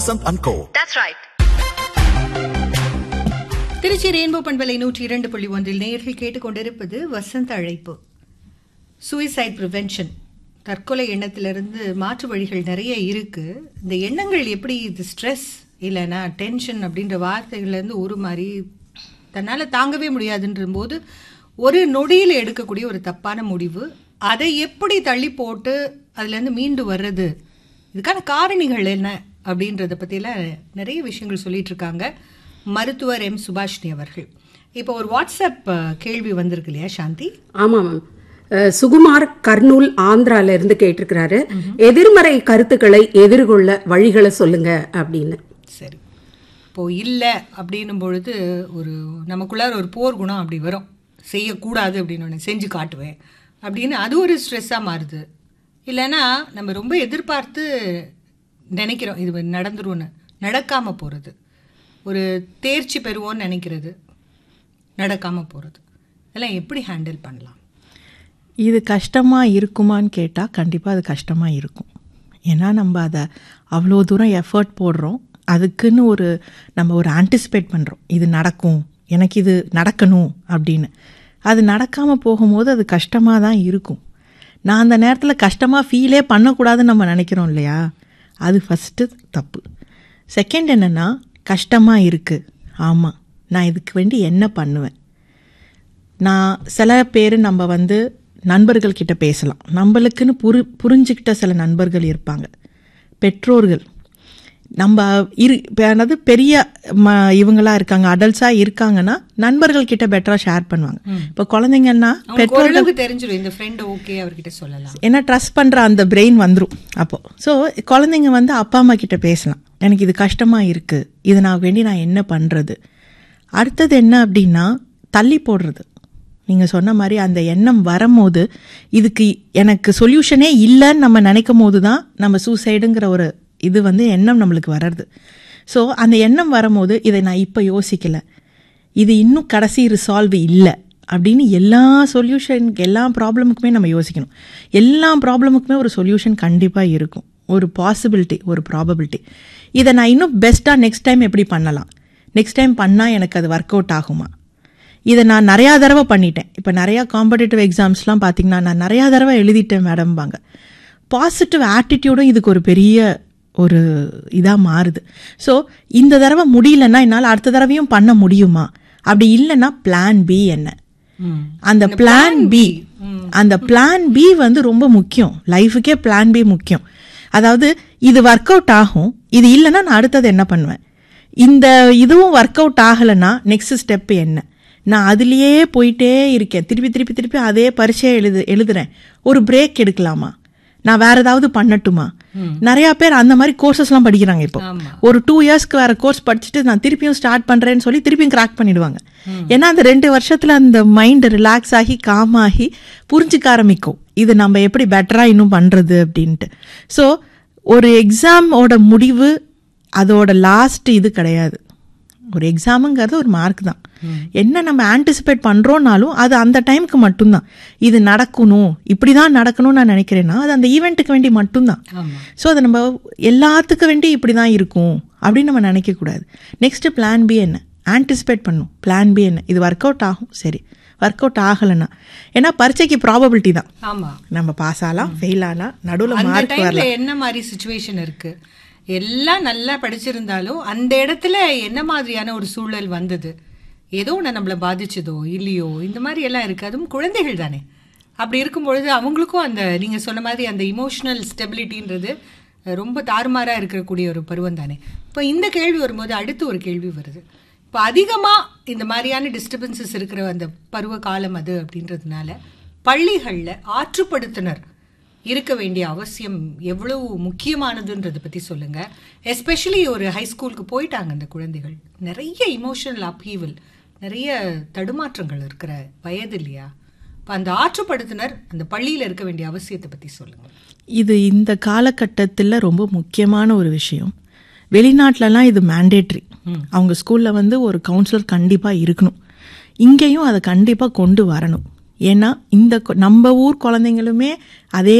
Vasanth and Co. That's right. Trichy rainbow பண்பலை நூற்றி இரண்டு புள்ளி ஒன்றில் நேயர்கள் கேட்டுக்கொண்டிருப்பது வசந்த அழைப்பு சூசைட் ப்ரிவென்ஷன் தற்கொலை எண்ணத்திலிருந்து மாற்று வழிகள் நிறைய இருக்கு இந்த எண்ணங்கள் எப்படி இது ஸ்ட்ரெஸ் இல்லைன்னா டென்ஷன் அப்படின்ற வார்த்தைகள்லேருந்து ஒரு மாதிரி தன்னால் தாங்கவே முடியாதுன்ற போது ஒரு நொடியில் எடுக்கக்கூடிய ஒரு தப்பான முடிவு அதை எப்படி தள்ளி போட்டு அதுலேருந்து மீண்டு வர்றது இதுக்கான காரணிகள் என்ன அப்படின்றத பற்றியெல்லாம் நிறைய விஷயங்கள் சொல்லிட்டு இருக்காங்க மருத்துவர் எம் சுபாஷினி அவர்கள் இப்போ ஒரு வாட்ஸ்அப் அஹ், கேள்வி வந்திருக்கு இல்லையா சாந்தி ஆமாம் மேம் அஹ், சுகுமார் கர்னூல் ஆந்திரால இருந்து கேட்டிருக்கிறாரு எதிர்மறை கருத்துக்களை எதிர்கொள்ள வழிகளை சொல்லுங்க அப்படின்னு சரி இப்போ இல்லை அப்படின்னும் பொழுது ஒரு நமக்குள்ளார ஒரு போர் குணம் அப்படி வரும் செய்யக்கூடாது அப்படின்னு ஒன்று செஞ்சு காட்டுவேன் அப்படின்னு அது ஒரு ஸ்ட்ரெஸ்ஸாக மாறுது இல்லைன்னா நம்ம ரொம்ப எதிர்பார்த்து நினைக்கிறோம் இது நடந்துரும்னு நடக்காமல் போகிறது ஒரு தேர்ச்சி பெறுவோன்னு நினைக்கிறது நடக்காமல் போகிறது இதெல்லாம் எப்படி ஹேண்டில் பண்ணலாம் இது கஷ்டமாக இருக்குமான்னு கேட்டால் கண்டிப்பாக அது கஷ்டமாக இருக்கும் ஏன்னா நம்ம அதை அவ்வளோ தூரம் எஃபர்ட் போடுறோம் அதுக்குன்னு ஒரு நம்ம ஒரு ஆன்டிசிபேட் பண்ணுறோம் இது நடக்கும் எனக்கு இது நடக்கணும் அப்படின்னு அது நடக்காமல் போகும்போது அது கஷ்டமாக தான் இருக்கும் நான் அந்த நேரத்தில் கஷ்டமாக ஃபீலே பண்ணக்கூடாதுன்னு நம்ம நினைக்கிறோம் இல்லையா அது ஃபஸ்ட்டு தப்பு செகண்ட் என்னென்னா கஷ்டமாக இருக்குது ஆமாம் நான் இதுக்கு வேண்டி என்ன பண்ணுவேன் நான் சில பேர் நம்ம வந்து நண்பர்கள் கிட்ட பேசலாம் நம்மளுக்குன்னு புரி புரிஞ்சுக்கிட்ட சில நண்பர்கள் இருப்பாங்க பெற்றோர்கள் நம்ம இரு இப்ப அதாவது பெரிய ம இவங்களா இருக்காங்க அடல்ட்ஸாக இருக்காங்கன்னா நண்பர்கள் கிட்ட பெட்டராக ஷேர் பண்ணுவாங்க இப்போ குழந்தைங்கன்னா அவங்களுக்கு பெற்றோர்கள் ஓரளவுக்கு தெரிஞ்சிடும் இந்த ஃப்ரெண்டு ஓகே அவர்கிட்ட சொல்லலாம் ஏன்னா ட்ரஸ்ட் பண்ணுற அந்த பிரெயின் வந்துடும் அப்போது ஸோ குழந்தைங்க வந்து அப்பா அம்மா கிட்ட பேசலாம் எனக்கு இது கஷ்டமாக இருக்குது இது நான் வேண்டி நான் என்ன பண்ணுறது அடுத்தது என்ன அப்படின்னா தள்ளி போடுறது நீங்கள் சொன்ன மாதிரி அந்த எண்ணம் வரும்போது இதுக்கு எனக்கு சொல்யூஷனே இல்லைன்னு நம்ம நினைக்கும் போது தான் நம்ம சூசைடுங்கிற ஒரு இது வந்து எண்ணம் நம்மளுக்கு வர்றது ஸோ அந்த எண்ணம் வரும்போது இதை நான் இப்போ யோசிக்கல இது இன்னும் கடைசி ரிசால்வ் இல்லை அப்படின்னு எல்லா சொல்யூஷனுக்கு எல்லா ப்ராப்ளமுக்குமே நம்ம யோசிக்கணும் எல்லா ப்ராப்ளமுக்குமே ஒரு சொல்யூஷன் கண்டிப்பாக இருக்கும் ஒரு பாசிபிலிட்டி ஒரு ப்ராபபிலிட்டி இதை நான் இன்னும் பெஸ்ட்டாக நெக்ஸ்ட் டைம் எப்படி பண்ணலாம் நெக்ஸ்ட் டைம் பண்ணால் எனக்கு அது ஒர்க் அவுட் ஆகுமா இதை நான் நிறையா தடவை பண்ணிட்டேன் இப்போ நிறையா காம்படிட்டிவ் எக்ஸாம்ஸ்லாம் பார்த்தீங்கன்னா நான் நிறையா தடவை எழுதிட்டேன் மேடம்பாங்க பாசிட்டிவ் ஆட்டிடியூடும் இதுக்கு ஒரு பெரிய ஒரு இதாக மாறுது ஸோ இந்த தடவை முடியலன்னா என்னால் அடுத்த தடவையும் பண்ண முடியுமா அப்படி இல்லைன்னா பிளான் பி என்ன அந்த பிளான் பி அந்த பிளான் பி வந்து ரொம்ப முக்கியம் லைஃபுக்கே பிளான் பி முக்கியம் அதாவது இது ஒர்க் அவுட் ஆகும் இது இல்லைன்னா நான் அடுத்தது என்ன பண்ணுவேன் இந்த இதுவும் ஒர்க் அவுட் ஆகலைன்னா நெக்ஸ்ட் ஸ்டெப் என்ன நான் அதுலேயே போயிட்டே இருக்கேன் திருப்பி திருப்பி திருப்பி அதே பரீட்சையை எழுது எழுதுறேன் ஒரு பிரேக் எடுக்கலாமா நான் வேற ஏதாவது பண்ணட்டுமா நிறைய பேர் அந்த மாதிரி கோர்சஸ்லாம் படிக்கிறாங்க இப்போ ஒரு டூ இயர்ஸ்க்கு வேற கோர்ஸ் படிச்சுட்டு நான் திருப்பியும் ஸ்டார்ட் பண்றேன்னு சொல்லி திருப்பியும் கிராக் பண்ணிடுவாங்க ஏன்னா அந்த ரெண்டு வருஷத்துல அந்த மைண்ட் ரிலாக்ஸ் ஆகி காம் ஆகி புரிஞ்சுக்க ஆரம்பிக்கும் இது நம்ம எப்படி பெட்டரா இன்னும் பண்றது அப்படின்ட்டு ஸோ ஒரு எக்ஸாமோட முடிவு அதோட லாஸ்ட் இது கிடையாது ஒரு எக்ஸாமுங்கிறது ஒரு மார்க் தான் என்ன நம்ம ஆன்டிசிபேட் பண்ணுறோன்னாலும் அது அந்த டைமுக்கு மட்டும்தான் இது நடக்கணும் இப்படி தான் நடக்கணும்னு நான் நினைக்கிறேன்னா அது அந்த ஈவெண்ட்டுக்கு வேண்டி மட்டும்தான் ஸோ அதை நம்ம எல்லாத்துக்கும் வேண்டி இப்படி தான் இருக்கும் அப்படின்னு நம்ம நினைக்கக்கூடாது நெக்ஸ்ட் பிளான் பி என்ன ஆன்டிசிபேட் பண்ணும் பிளான் பி என்ன இது ஒர்க் அவுட் ஆகும் சரி ஒர்க் அவுட் ஆகலைன்னா ஏன்னா பரீட்சைக்கு ப்ராபபிலிட்டி தான் ஆமா நம்ம பாஸ் ஆகலாம் ஃபெயில் ஆகலாம் நடுவில் அந்த மார்க் டைம்ல வரலாம் என்ன மாதிரி சுச்சுவேஷன் இருக்கு எல்லாம் நல்லா படிச்சிருந்தாலும் அந்த இடத்துல என்ன மாதிரியான ஒரு சூழல் வந்தது ஏதோ ஒன்று நம்மளை பாதிச்சதோ இல்லையோ இந்த மாதிரி எல்லாம் இருக்கு அதுவும் குழந்தைகள் தானே அப்படி இருக்கும் பொழுது அவங்களுக்கும் அந்த நீங்க சொன்ன மாதிரி அந்த இமோஷனல் ஸ்டெபிலிட்டின்றது அஹ், ரொம்ப தாறுமாறா இருக்கக்கூடிய ஒரு பருவம் தானே இப்போ இந்த கேள்வி வரும்போது அடுத்து ஒரு கேள்வி வருது இப்போ அதிகமா இந்த மாதிரியான டிஸ்டர்பன்சஸ் இருக்கிற அந்த பருவ காலம் அது அப்படின்றதுனால பள்ளிகள்ல ஆற்றுப்படுத்துனர் இருக்க வேண்டிய அவசியம் எவ்வளவு முக்கியமானதுன்றதை பற்றி சொல்லுங்க எஸ்பெஷலி ஒரு ஹை ஸ்கூலுக்கு போயிட்டாங்க அந்த குழந்தைகள் நிறைய இமோஷனல் அப்ஹீவல் நிறைய தடுமாற்றங்கள் இருக்கிற வயது இல்லையா இப்போ அந்த ஆற்றுப்படுத்தினர் அந்த பள்ளியில் இருக்க வேண்டிய அவசியத்தை பற்றி சொல்லுங்க இது இந்த காலகட்டத்தில் ரொம்ப முக்கியமான ஒரு விஷயம் வெளிநாட்டிலலாம் இது மேண்டேட்ரி அவங்க ஸ்கூலில் வந்து ஒரு கவுன்சிலர் கண்டிப்பாக இருக்கணும் இங்கேயும் அதை கண்டிப்பாக கொண்டு வரணும் ஏன்னா இந்த கொ- நம்ம ஊர் குழந்தைங்களுமே அதே